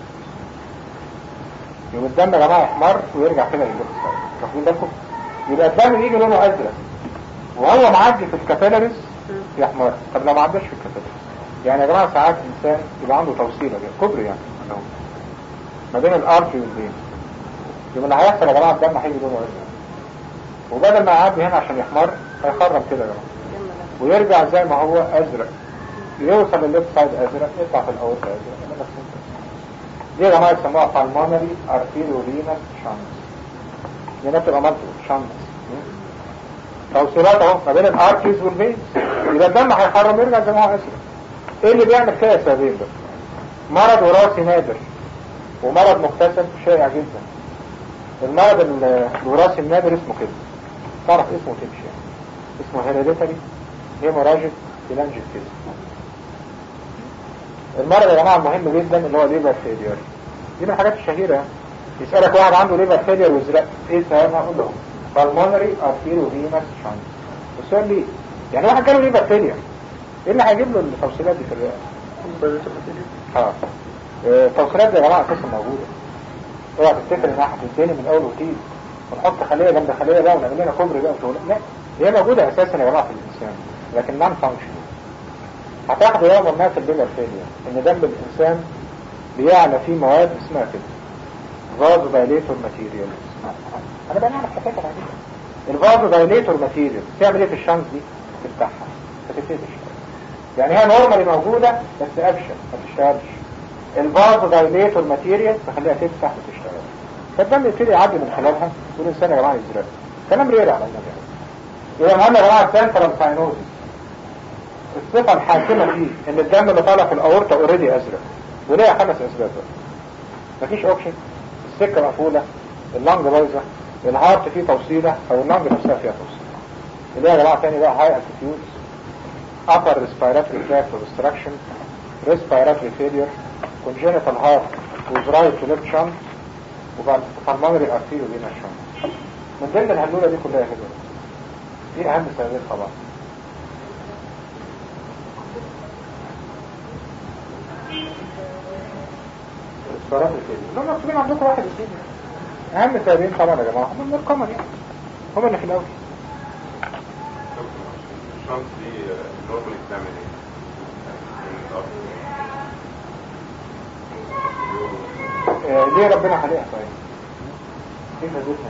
يبقى الدم يا جماعه يحمر ويرجع كده للليفت سايد واخدين بالكم يبقى الدم يجي لونه ازرق وهو معدي في الكابيلاريز يحمر طب لو ما عداش في الكابيلاريز يعني يا جماعه ساعات انسان يبقى عنده توصيله كده كوبري يعني أهو. ما بين الارتري والبين يبقى اللي هيحصل يا جماعه الدم هيجي لونه ازرق وبدل ما يعدي هنا عشان يحمر هيخرم كده يا جماعه ويرجع زي ما هو ازرق يوصل للليفت سايد ازرق يطلع في الاورطه ازرق يبقى ده سنتر. دي يا جماعه يسموها pulmonary arteriovenous shunt دي بتبقى مالتي شانس توصيلات اهو ما بين الارتريز والفينز يبقى الدم هيحرم يرجع زي ما هو ازرق ايه اللي بيعمل كده يا سببين بقى مرض وراثي نادر ومرض مكتسب شائع جدا المرض ال- الوراثي النادر اسمه كده تعرف اسمه تمشي يعني. اسمه هيريديتري هيموراجيك تيلانجيكتيز المرض يا جماعه المهم جدا اللي هو ليفر فيلير دي من الحاجات الشهيره يعني يسالك واحد عنده ليفر فيلير وزرق ايه السبب هقول له بالمونري ارتيريو فينس شانس السؤال ليه يعني واحد جاله ليفر فيلير ايه اللي هيجيب له التوصيلات دي في الرئه اه آه، التوصيلات دي يا جماعه اساسا موجوده اوعى تفتكر انها هتديني من اول وجديد ونحط خليه جنب خليه بقى ونعمل لنا كوبري بقى وشغل لا هي موجوده اساسا يا جماعه في الانسان لكن نون فانكشن هتاخدوا يوم ما في الليفر فيلير ان دم الانسان بيعلى فيه مواد اسمها كده فازو دايليتور ماتيريال انا بقى نعمل حكايه عاديه الفازو دايليتور ماتيريال تعمل ايه في الشمس دي تفتحها فتبتدي تشتغل يعني هي نورمالي موجوده بس ابشر ما تشتغلش الفازو دايليتور ماتيريال تخليها تفتح وتشتغل فالدم يبتدي يعدي من خلالها والانسان يا جماعه يزرق كلام رير على النبي يبقى مهم يا جماعه السنترال ساينوزيس الصفة الحاكمة فيه ان الدم اللي طالع في الاورطة اوريدي ازرق وليها خمس اسباب بقى. مفيش اوبشن السكة مقفولة اللنج بايظة الهارت فيه توصيلة او اللنج نفسها فيها توصيلة اللي هي يا جماعة تاني بقى هاي التيتيود upper respiratory tract obstruction respiratory failure congenital heart with right to left shunt وبعد pulmonary arterial venous shunt من ضمن الهلولة دي كلها كده دي اهم سببين طبعا الصراحة كده لو مكتوبين عندكم واحد اثنين اهم سببين طبعا يا جماعة هم من القمر يعني هم اللي في الاول الشمس دي نورمالي بتعمل ايه؟ آه ليه ربنا خلقها طيب ايه فائدتها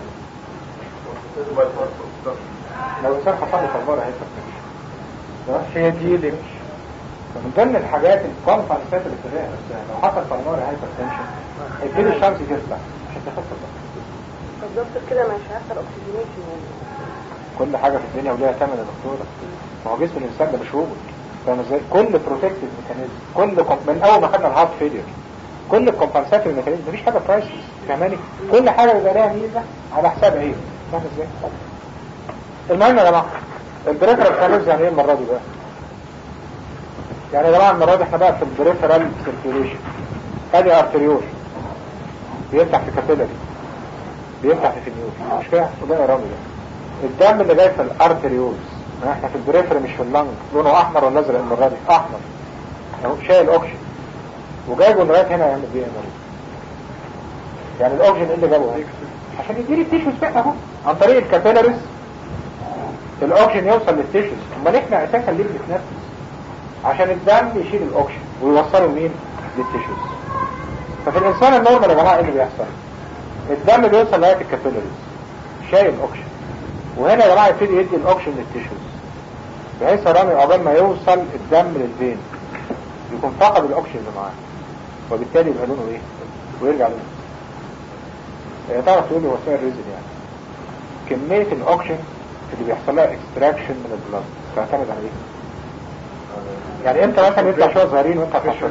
لو الانسان حصل له فالمرة هيبقى هي دي اللي مش فمن ضمن الحاجات الكونفرنسات اللي بتلاقيها نفسها لو حصل فالمرة هايبر تنشن هيبتدي الشمس تفتح مش هتخف الضغط بالظبط كده مش هيحصل اوكسجينيشن يعني كل حاجة في الدنيا وليها ثمن يا دكتورة ما هو جسم الإنسان ده مش روبوت فاهم ازاي؟ كل بروتكتيف ميكانيزم كل كوم... من أول ما خدنا الهارت فيلير كل الكومبنسات الميكانيزم مفيش حاجة برايسلس فاهماني؟ كل حاجة بيبقى لها ميزة على حساب ايه؟ فاهم ازاي؟ المهم يا جماعة البريفرال كانوز يعني ايه المرة دي بقى؟ يعني يا جماعة المرة دي احنا بقى في البريفرال سيركيوليشن ادي ارتريول بيفتح في كابيلاري بيفتح في فينيول مش كده؟ وده يا راجل الدم اللي جاي في الارتريولز احنا في البريفري مش في اللنج لونه احمر ولا ازرق المره دي احمر اهو شايل اوكسجين وجايبه لغايه هنا يعمل بيه ايه مريض يعني الاوكسجين ايه اللي جابه هنا عشان يديني التيشوز بقى اهو عن طريق الكابيلاريز الاوكسجين يوصل للتيشوز امال احنا اساسا ليه بنتنفس عشان الدم يشيل الاوكسجين ويوصله لمين للتيشوز ففي الانسان النورمال يا جماعه ايه اللي بيحصل الدم بيوصل لغايه الكابيلاريز شايل اوكسجين وهنا يا جماعه يبتدي يدي الاوكسجين للتيشوز بحيث رامي قبل ما يوصل الدم للفين يكون فقد الاوكسجين اللي معاه وبالتالي يبقى لونه ايه ويرجع لونه هي تعرف تقول لي هو سعر ريزن يعني كمية الاوكسجين اللي بيحصل لها اكستراكشن من البلاد تعتمد على ايه يعني انت مثلا يطلع شويه صغيرين وانت هتحصل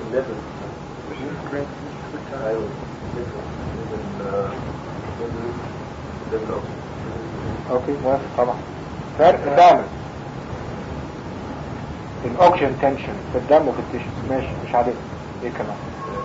اوكي موافق طبعا فرق فعلا الاوكسجين تنشن في الدم وفي التيشوز ماشي مش عليك ايه كمان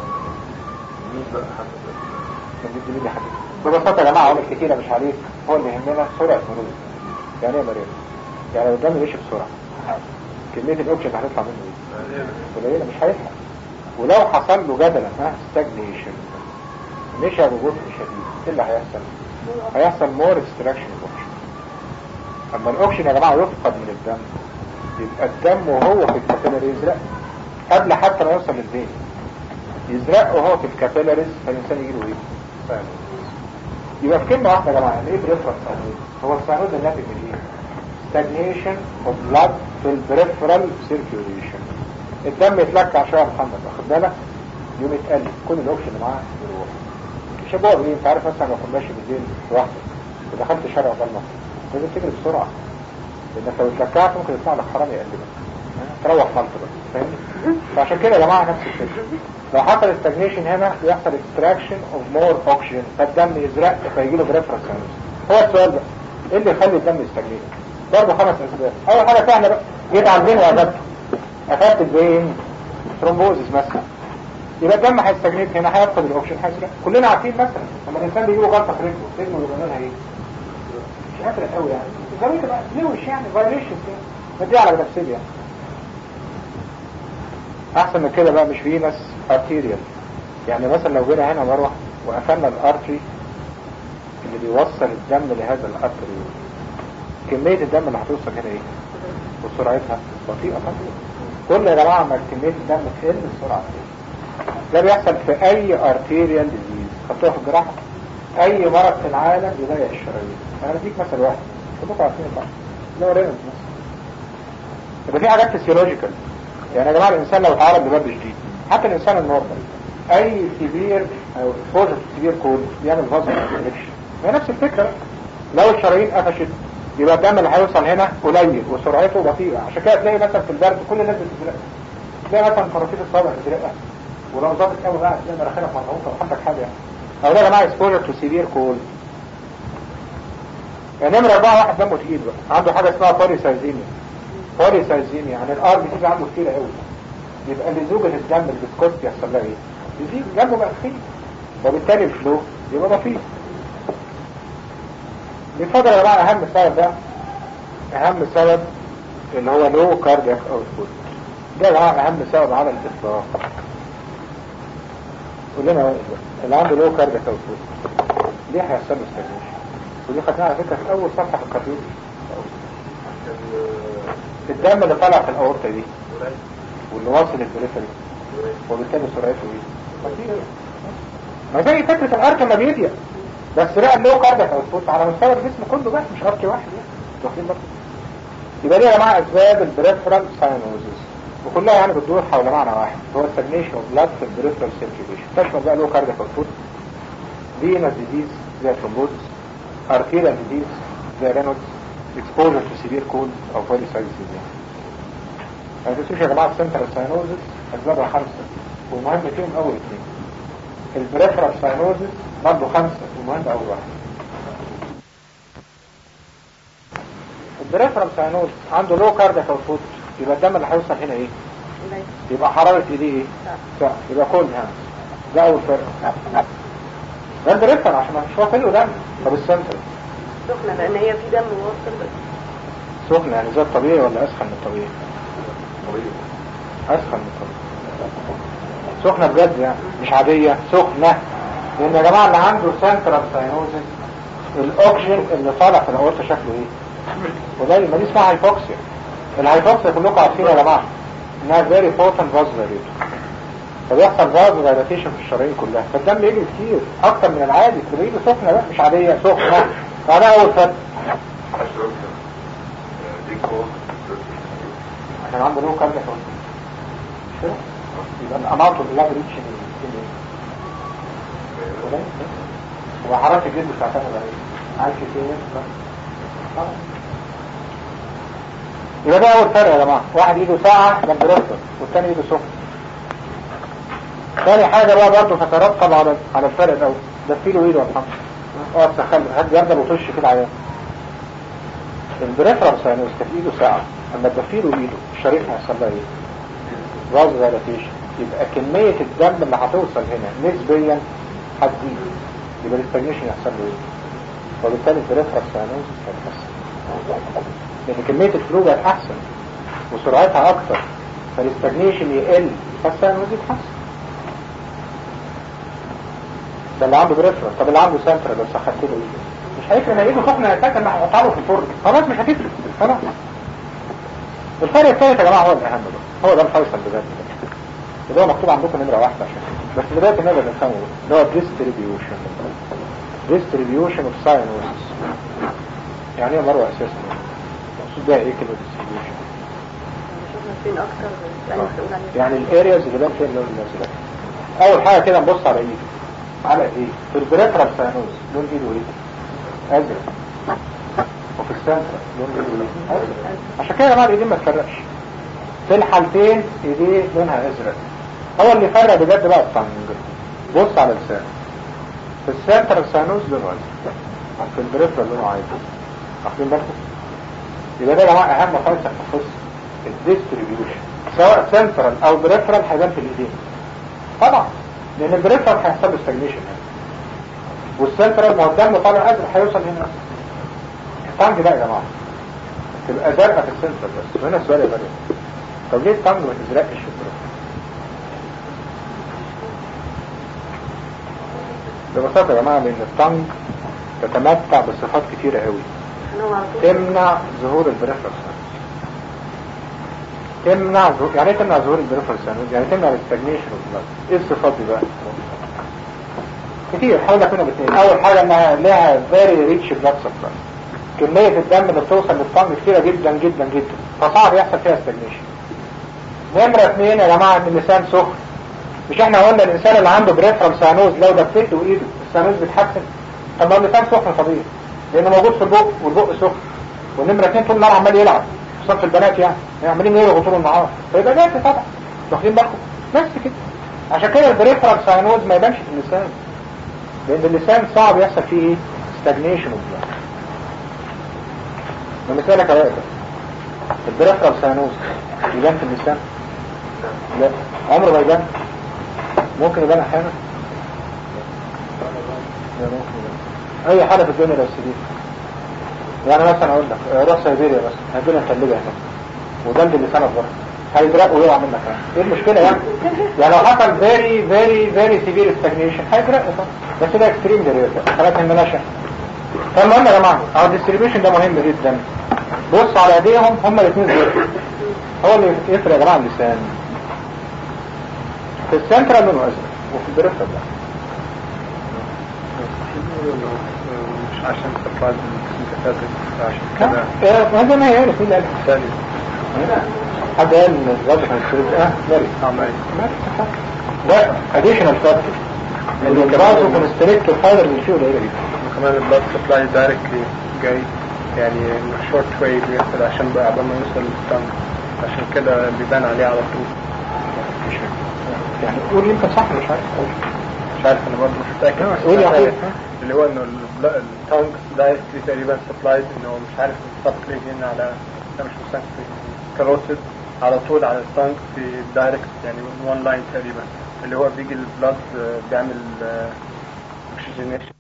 دي دي حاجه ببساطه يا جماعه عوامل كتيره مش عليك هو اللي يهمنا سرعه مرور يعني ايه مريض يعني لو الدم مشي بسرعه كميه الاوكسجين هتطلع منه ايه قليله مش هيلحق ولو حصل له جدلا ها ستاجنيشن مشى ببطء شديد ايه اللي هيحصل هيحصل مور اكستراكشن اوكسجين اما الاوكسجين يا جماعه يفقد من الدم يبقى الدم وهو في الكابيلاري يزرق قبل حتى ما يوصل للفين يزرق وهو في الكابيلاريز فالانسان يجي له ايه سانوز يبقى في كلمه واحده يا جماعه يعني ايه بريفرال سانوز هو السانوز الناتج من ايه stagnation of blood في البريفرال circulation الدم يتلكع شويه يا محمد واخد بالك يوم يتقل كل الاوكسجين اللي معاه يروح مش هبقى ايه انت عارف مثلا لو كنت ماشي بالليل لوحدك ودخلت شارع ضلمه لازم تجري بسرعه لانك لو اتلكعت ممكن يطلع لك حرامي يقلبك تروح مالك بقى فاهمني فعشان كده يا جماعه نفس الفكره لو حصل استجنيشن هنا بيحصل اكستراكشن اوف مور اوكسجين فالدم يزرق فيجي له بريفرنس هو السؤال بقى ايه اللي يخلي الدم يستجنيت برضه خمس اسباب اول حاجه سهله بقى جيت على الفين وقفلت قفلت الفين ثرومبوزس مثلا يبقى الدم هيستجنيت هنا هيفقد الاوكسجين هيسرق كلنا عارفين مثلا لما الانسان بيجيله غلطه في رجله رجله يبقى لونها ايه؟ مش ازرق قوي يعني زي تبقى لوش يعني فايليشن كده دي على بنفسجي يعني احسن من كده بقى مش فينس ارتيريال يعني مثلا لو جينا هنا مروه وقفلنا الارتري اللي بيوصل الدم لهذا الارتري كمية الدم اللي هتوصل هنا ايه وسرعتها بطيئة طبعا كل يا جماعة ما كمية الدم تقل السرعة تقل. ده بيحصل في اي ارتيريال ديزيز خدتوها في الجراحة اي مرض في العالم يضيع الشرايين انا اديك مثل واحد كلكم عارفين طبعا اللي هو رينولدز مثلا يبقى في حاجات فيسيولوجيكال يعني يا جماعة الانسان لو اتعرض لبرد شديد حتى الانسان النورمال اي كبير او اكسبوجر كبير كول بيعمل فازل انفكشن هي نفس الفكرة لو الشرايين قفشت يبقى الدم اللي هيوصل هنا قليل وسرعته بطيئة عشان كده تلاقي مثلا في البرد كل الناس بتزرق تلاقي مثلا فرافيل الصابع بتزرقها ولو ظابط قوي بقى تلاقي مراخيرك مرهوطة وحدك حاجة يعني او ده يا جماعة اكسبوجر تو سيفير كول يعني نمرة أربعة واحد دمه تقيل بقى عنده حاجة اسمها بوليسايزيميا بوليسايزيميا يعني الار بي تيجي عنده كتيرة قوي يبقى لزوجة الدم الفيسكوستي يحصل لها ايه؟ يزيد دمه بقى تخين وبالتالي الفلو يبقى بطيء بيتفضل يا جماعة أهم سبب ده أهم سبب اللي هو لو كاردياك اوتبوت ده يا جماعة أهم سبب على الإطلاق كلنا واقف بقى. اللي عنده لو كاردياك اوتبوت ليه هيحصل له ستاجنيشن ودي خدناها على فكرة في أول صفحة في الكارديولوجي الدم اللي طالع في الأورطة دي واللي واصل البريفري وبالتالي سرعته ايه؟ بطيئة. ما زي فكرة الأرك لما بيضيق بس لا اللي هو كاردياك اوتبوت على مستوى الجسم كله بقى مش ارك واحد يعني واخدين بالكم يبقى دي يا جماعه اسباب البريفرال ساينوزز وكلها يعني بتدور حول معنى واحد هو الستagnation اوف بلاد في البريفرال سيركيوليشن تشمل بقى اللي هو كاردياك اوتبوت فينس ديزيز زي الثرومبوزس ارتيريال ديزيز زي رينولدز اكسبوجر تو سيفير كولد او بوليسايتس يعني ما تنسوش يا جماعه السنترال ساينوزز اسبابها خمسه والمهم فيهم اول اثنين البريفرال ساينوزز برضه خمسة المهم أول واحد البريفرال ساينوز عنده لو كاردياك اوتبوت يبقى الدم اللي هيوصل هنا ايه؟ قليل. يبقى حرارة ايديه ايه؟ ساعة يبقى كل هنا ده أول فرق ده البريفرال عشان ما فيش واصل له دم طب السنترال سخنة لأن هي في دم واصل بس سخن يعني زي الطبيعي ولا أسخن من الطبيعي؟ أسخن من الطبيعي سخنة بجد يعني مش عادية سخنة لأن يا جماعة اللي عنده سنترال ساينوزس الأوكسجين اللي طالع في الأورطة شكله إيه؟ قليل ما دي اسمها هايبوكسيا الهايبوكسيا كلكم عارفين يا جماعة إنها فيري بوتنت فاز فبيحصل فاز دايلاتيشن في الشرايين كلها فالدم يجري كتير أكتر من العادي تبقى إيده سخنة بقى مش عادية سخنة فده أول فرق عشان عنده لو كاردياك مش كده؟ يبقى الأماونت اوف بلاد ريتش وحرارة الجسم بتعتمد على ايه؟ عايش كتير خلاص. يبقى ده أول فرق يا جماعة واحد إيده ساعة ده البريفر والتاني إيده سخن تاني حاجة بقى برضه تترتب على على الفرق الأول ده في له إيده يا محمد اه تسخن هات جردل وطش في العيان البريفرال ساينوس كانت إيده ساعة أما تدفي له إيده الشريط هيحصل لها إيه؟ راز دايلاتيشن يبقى كمية الدم اللي هتوصل هنا نسبيا هتزيد يبقى الاستجنيشن يحصل له ايه وبالتالي البريفرال ساينوز هيتحسن لان كمية الفلو بقت احسن وسرعتها اكتر فالاستجنيشن يقل فالساينوز يتحسن ده اللي عنده بريفرال طب اللي عنده سنترال لو سخنت له ايده مش هيفرق ما ايده سخنه اساسا ما هحطها له في الفرن خلاص مش هتفرق خلاص الفرق الثالث يا جماعه هو الاهم بقى هو ده الفيصل بجد اللي هو مكتوب عندكم نمرة واحدة عشان بس بداية النظر نفهمه اللي هو distribution distribution of cyanosis يعني ايه مروة اساسا مقصود بها ايه كلمة distribution شفنا فين أكتر يعني بتقول عليه يعني الارياز اللي بان فيها اللون الازرق اول حاجة كده نبص على ايده على ايه في البريفرال ساينوز لون ايده ايه ازرق وفي السنترال لون ايده ايه ازرق عشان كده يا جماعة الايدين ما تفرقش في الحالتين ايديه لونها ازرق هو اللي فرق بجد بقى الطنج بص على لسانه في السنتر سانوس لونه ازرق في البريفرال لونه عادي واخدين بالكم يبقى ده يا جماعه اهم فيصل في القصه الديستريبيوشن سواء سنترال او بريفرال هيبان في الايدين طبعا لان البريفرال هيحصل له ستاجنيشن هنا والسنترال ما هو الدم طالع ازرق هيوصل هنا التانج ده يا جماعه تبقى زرقاء في السنترال بس وهنا السؤال يا مريم طب ليه التانج ما تزرقش في البريفرال ببساطة يا جماعة لأن التانج تتمتع بصفات كتيرة قوي عشان هو على طول تمنع ظهور البريفرال تمنع ظهور يعني ايه تمنع ظهور البريفرال سانوز يعني تمنع الاستجنيشن والبلاد ايه الصفات دي بقى كتير حاول منهم اثنين اول حاجة انها لها فيري ريتش بلاد سبلاي كمية الدم اللي بتوصل للطنج كتيرة جدا جدا جدا فصعب يحصل فيها استجنيشن نمرة اثنين يا جماعة ان اللسان سخن مش احنا قلنا الانسان اللي عنده بريفرال سانوز لو دفيته ايده السانوز بيتحسن طب ما اللسان سخن طبيعي لانه موجود في البق والبق سخن والنمرة اثنين طول النهار عمال يلعب خصوصا في البنات يعني عمالين يلغوا طول النهار فيبقى جاهز طبعا واخدين بالكم بس كده عشان كده البريفرال ساينوز ما يبانش في اللسان لان اللسان صعب يحصل فيه ايه ستاجنيشن وبلا ومثالك يا وقت البريفرال ساينوز يبان في اللسان لا عمره ما يبان ممكن يبان احيانا لا ممكن يبان اي حاجه في الدنيا لو سديد يعني مثلا اقول لك آه، روح سيبيريا بس هدينا نثلجها هنا وده اللي لسانك بره هيدرق ويقع منك يعني. ايه المشكلة يعني يعني لو حصل فيري فيري فيري سيفير ستاجنيشن هيدرق طبعا بس ده اكستريم ده خلاص ما يهمناش يعني. فالمهم يا جماعه اه الديستريبيوشن ده مهم جدا بص على ايديهم هما الاثنين دول هو اللي يفرق يا جماعه اللسان في السنترال لونه ازرق وفي البريفرال لا مش عشان سبلايز السنتفاتك عشان كده آه، هذا ما هي الاثنين اللي قالها. ثاني حد قال ان الوضع كان كويس اه ماري عملي لا اديشنال فاكتور اللي براسه كونستريكت الفايبر اللي فيه قليله جدا كمان البلاد سبلاي دايركتلي جاي يعني شورت واي بيحصل عشان بقى قبل ما يوصل للتانك عشان كده بيبان عليه على طول مش فاهم. يعني قول يمكن صح مش عارف مش عارف انا برضه مش متاكد بس قول يا أنا أخوي. عارف اللي هو انه التانك دايركتلي تقريبا سبلايز انه مش عارف بالظبط ليه هنا على لا مش مستنك كاروتيد على طول على التانك في دايركت يعني وان لاين تقريبا اللي هو بيجي البلاد بيعمل اوكسجينيشن